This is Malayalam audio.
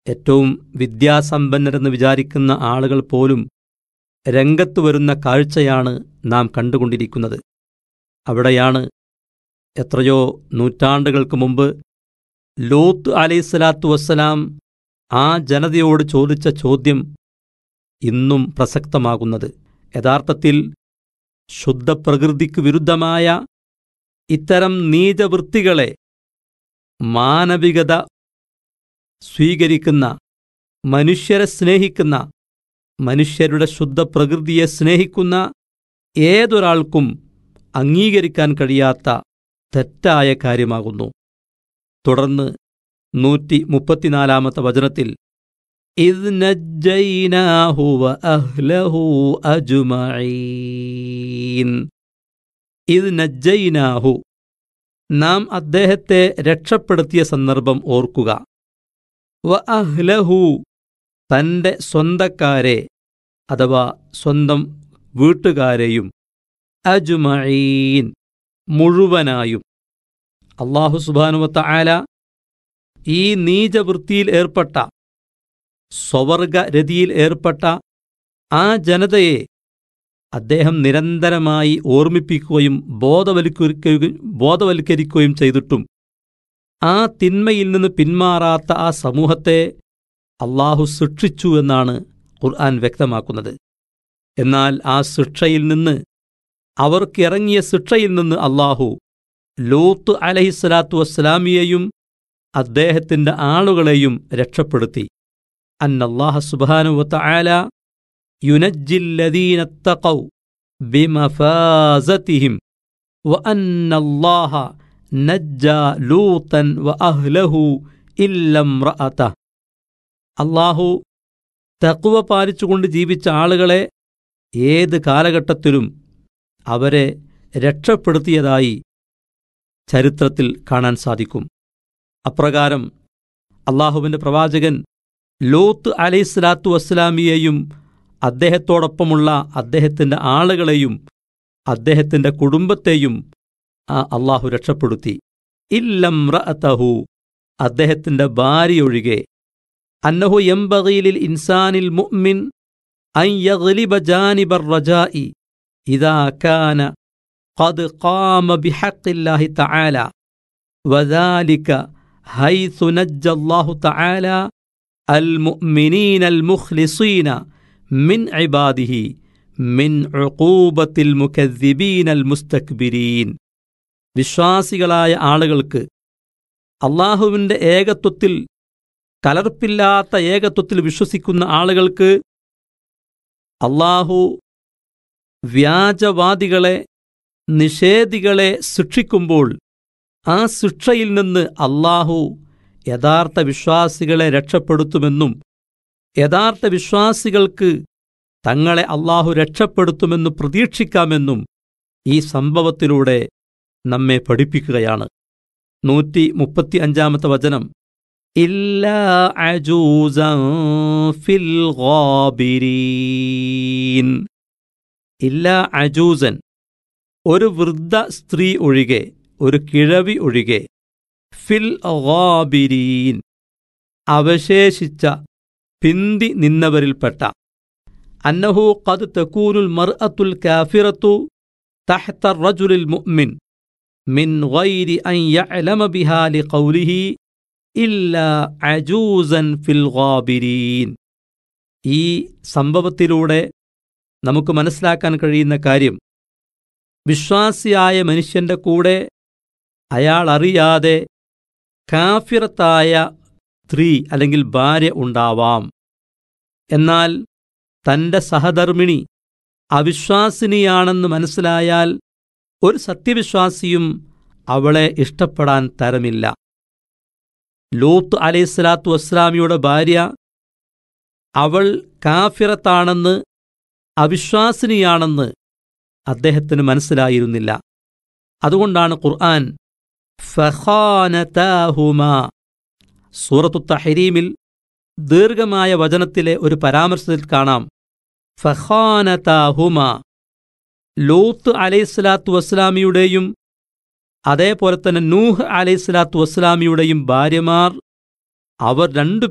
ഏറ്റവും വിദ്യാസമ്പന്നരെന്ന് വിചാരിക്കുന്ന ആളുകൾ പോലും രംഗത്ത് വരുന്ന കാഴ്ചയാണ് നാം കണ്ടുകൊണ്ടിരിക്കുന്നത് അവിടെയാണ് എത്രയോ നൂറ്റാണ്ടുകൾക്ക് മുമ്പ് ലോത്ത് അലൈഹിസ്സലാത്തു വസ്സലാം ആ ജനതയോട് ചോദിച്ച ചോദ്യം ഇന്നും പ്രസക്തമാകുന്നത് യഥാർത്ഥത്തിൽ ശുദ്ധപ്രകൃതിക്ക് വിരുദ്ധമായ ഇത്തരം നീചവൃത്തികളെ മാനവികത സ്വീകരിക്കുന്ന മനുഷ്യരെ സ്നേഹിക്കുന്ന മനുഷ്യരുടെ ശുദ്ധപ്രകൃതിയെ സ്നേഹിക്കുന്ന ഏതൊരാൾക്കും അംഗീകരിക്കാൻ കഴിയാത്ത തെറ്റായ കാര്യമാകുന്നു തുടർന്ന് നൂറ്റി മുപ്പത്തിനാലാമത്തെ വചനത്തിൽ ഇദ് നജ്ജൈനാഹു വഅഹ്ലഹു അജ്മഈൻ ഇദ് നജ്ജൈനാഹു നാം അദ്ദേഹത്തെ രക്ഷപ്പെടുത്തിയ സന്ദർഭം ഓർക്കുക വ അഹ്ലഹു തൻ്റെ സ്വന്തക്കാരെ അഥവാ സ്വന്തം വീട്ടുകാരെയും അജ്മഈൻ മുഴുവനായും അള്ളാഹു സുബാനുവത്ത ആല ഈ നീചവൃത്തിയിൽ ഏർപ്പെട്ട സ്വവർഗരതിയിൽ ഏർപ്പെട്ട ആ ജനതയെ അദ്ദേഹം നിരന്തരമായി ഓർമ്മിപ്പിക്കുകയും ബോധവൽക്കരിക്കുകയും ബോധവൽക്കരിക്കുകയും ചെയ്തിട്ടും ആ തിന്മയിൽ നിന്ന് പിന്മാറാത്ത ആ സമൂഹത്തെ അള്ളാഹു ശിക്ഷിച്ചു എന്നാണ് ഖുർആൻ വ്യക്തമാക്കുന്നത് എന്നാൽ ആ ശിക്ഷയിൽ നിന്ന് അവർക്കിറങ്ങിയ ശിക്ഷയിൽ നിന്ന് അള്ളാഹു ലൂത്ത് അലഹിസ്സലാത്തു വസ്സലാമിയെയും അദ്ദേഹത്തിന്റെ ആളുകളെയും രക്ഷപ്പെടുത്തി അന്നല്ലാഹ സുബാനുവത്ത ആല യുനജ്ജില്ലദീനത്തഖൗ ബിമഫാസതിഹിം വഅന്നല്ലാഹ നജ്ജ ലൂത്തൻ വഅഹ്ലഹു ഇല്ലംറഅത അല്ലാഹു തഖ്വ പാലിച്ചുകൊണ്ട് ജീവിച്ച ആളുകളെ ഏത് കാലഘട്ടത്തിലും അവരെ രക്ഷപ്പെടുത്തിയതായി ചരിത്രത്തിൽ കാണാൻ സാധിക്കും അപ്രകാരം അള്ളാഹുവിൻ്റെ പ്രവാചകൻ ലോത്ത് അലൈഹിസ്ലാത്തു വസ്സലാമിയെയും അദ്ദേഹത്തോടൊപ്പമുള്ള അദ്ദേഹത്തിൻ്റെ ആളുകളെയും അദ്ദേഹത്തിൻ്റെ കുടുംബത്തെയും ആ അള്ളാഹു രക്ഷപ്പെടുത്തി ഇല്ലം റഅതഹു അദ്ദേഹത്തിൻ്റെ ഭാര്യയൊഴികെ അന്നഹു എംബഗീലിൽ ഇൻസാനിൽ മുഅ്മിൻ അൻ യഗ്ലിബ ജാനിബർ റജാഇ ഇദാ കാന قد قام بحق الله تعالى وذلك حيث نجى الله تعالى المؤمنين المخلصين من عباده من عقوبة المكذبين المستكبرين വിശ്വാസികളായ ആളുകൾക്ക് അള്ളാഹുവിൻ്റെ ഏകത്വത്തിൽ കലർപ്പില്ലാത്ത ഏകത്വത്തിൽ വിശ്വസിക്കുന്ന ആളുകൾക്ക് അള്ളാഹു വ്യാജവാദികളെ നിഷേധികളെ ശിക്ഷിക്കുമ്പോൾ ആ ശിക്ഷയിൽ നിന്ന് അള്ളാഹു യഥാർത്ഥ വിശ്വാസികളെ രക്ഷപ്പെടുത്തുമെന്നും യഥാർത്ഥ വിശ്വാസികൾക്ക് തങ്ങളെ അള്ളാഹു രക്ഷപ്പെടുത്തുമെന്ന് പ്രതീക്ഷിക്കാമെന്നും ഈ സംഭവത്തിലൂടെ നമ്മെ പഠിപ്പിക്കുകയാണ് നൂറ്റി മുപ്പത്തി അഞ്ചാമത്തെ വചനം ഇല്ലാ അജൂസൻ ഫിൽ ഗാബിരീൻ ഇല്ലാ അജൂസൻ ഒരു വൃദ്ധ സ്ത്രീ ഒഴികെ ഒരു കിഴവി ഒഴികെ ഫിൽ ഗാബിരീൻ അവശേഷിച്ച പിന്തി നിന്നവരിൽപ്പെട്ട അന്നഹു ഖദ് തക്കൂനുൽ മർഅത്തുൽ കാഫിറത്തു തഹ്ത റജുലിൽ മുഅ്മിൻ മിൻ ഗൈരി അൻ യഅലമ ബിഹാ ലിഖൗലിഹി ഇല്ലാ അജൂസൻ ഫിൽ ഗാബിരീൻ ഈ സംഭവത്തിലൂടെ നമുക്ക് മനസ്സിലാക്കാൻ കഴിയുന്ന കാര്യം വിശ്വാസിയായ മനുഷ്യന്റെ കൂടെ അയാൾ അറിയാതെ കാഫിറത്തായ സ്ത്രീ അല്ലെങ്കിൽ ഭാര്യ ഉണ്ടാവാം എന്നാൽ തന്റെ സഹധർമ്മിണി അവിശ്വാസിനിയാണെന്ന് മനസ്സിലായാൽ ഒരു സത്യവിശ്വാസിയും അവളെ ഇഷ്ടപ്പെടാൻ തരമില്ല ലൂത്ത് അലൈഹിസ്സലാത്തു വസ്സലാമിയുടെ ഭാര്യ അവൾ കാഫിറത്താണെന്ന് അവിശ്വാസിനിയാണെന്ന് അദ്ദേഹത്തിന് മനസ്സിലായിരുന്നില്ല അതുകൊണ്ടാണ് ഖുർആൻ ഫഖാനതാഹുമ സൂറത്തു തഹരീമിൽ ദീർഘമായ വചനത്തിലെ ഒരു പരാമർശത്തിൽ കാണാം ഫഖാനതാഹുമ ലൂത്ത് അലൈഹിസ്സലാത്തു വസ്സലാമിയുടെയും അതേപോലെ തന്നെ നൂഹ് അലൈഹിസ്സലാത്തു വസ്സലാമിയുടെയും ഭാര്യമാർ അവർ രണ്ടു